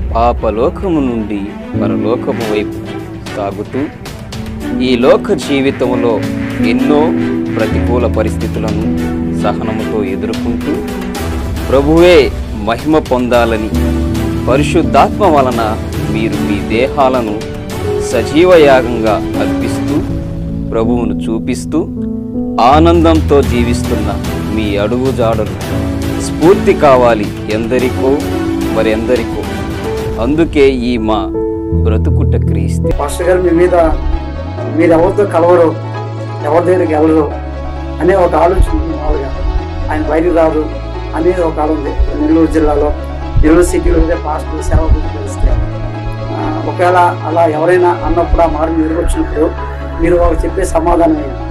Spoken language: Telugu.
పాపలోకము నుండి పరలోకము వైపు సాగుతూ ఈ లోక జీవితంలో ఎన్నో ప్రతికూల పరిస్థితులను సహనముతో ఎదుర్కొంటూ ప్రభువే మహిమ పొందాలని పరిశుద్ధాత్మ వలన మీరు మీ దేహాలను సజీవ యాగంగా అర్పిస్తూ ప్రభువును చూపిస్తూ ఆనందంతో జీవిస్తున్న మీ అడుగుజాడలు స్ఫూర్తి కావాలి ఎందరికో మరెందరికో అందుకే ఈ మా బ్రతుకుట క్రీస్తు పాస్టర్ గారు మీ మీద మీరు ఎవరితో కలవరు ఎవరి దగ్గరికి వెళ్ళరు అనే ఒక ఆలోచన ఉంది మామూలుగా ఆయన బయటికి రాదు అనేది ఒక ఆలోచన ఉంది నెల్లూరు జిల్లాలో నెల్లూరు సిటీలో ఉండే పాస్టర్ సేవ గురించి తెలిస్తే ఆ, ఒకవేళ అలా ఎవరైనా అన్నప్పుడు ఆ మార్గం ఎదురొచ్చినప్పుడు మీరు వాళ్ళకి చెప్పే సమాధానం ఏంటి?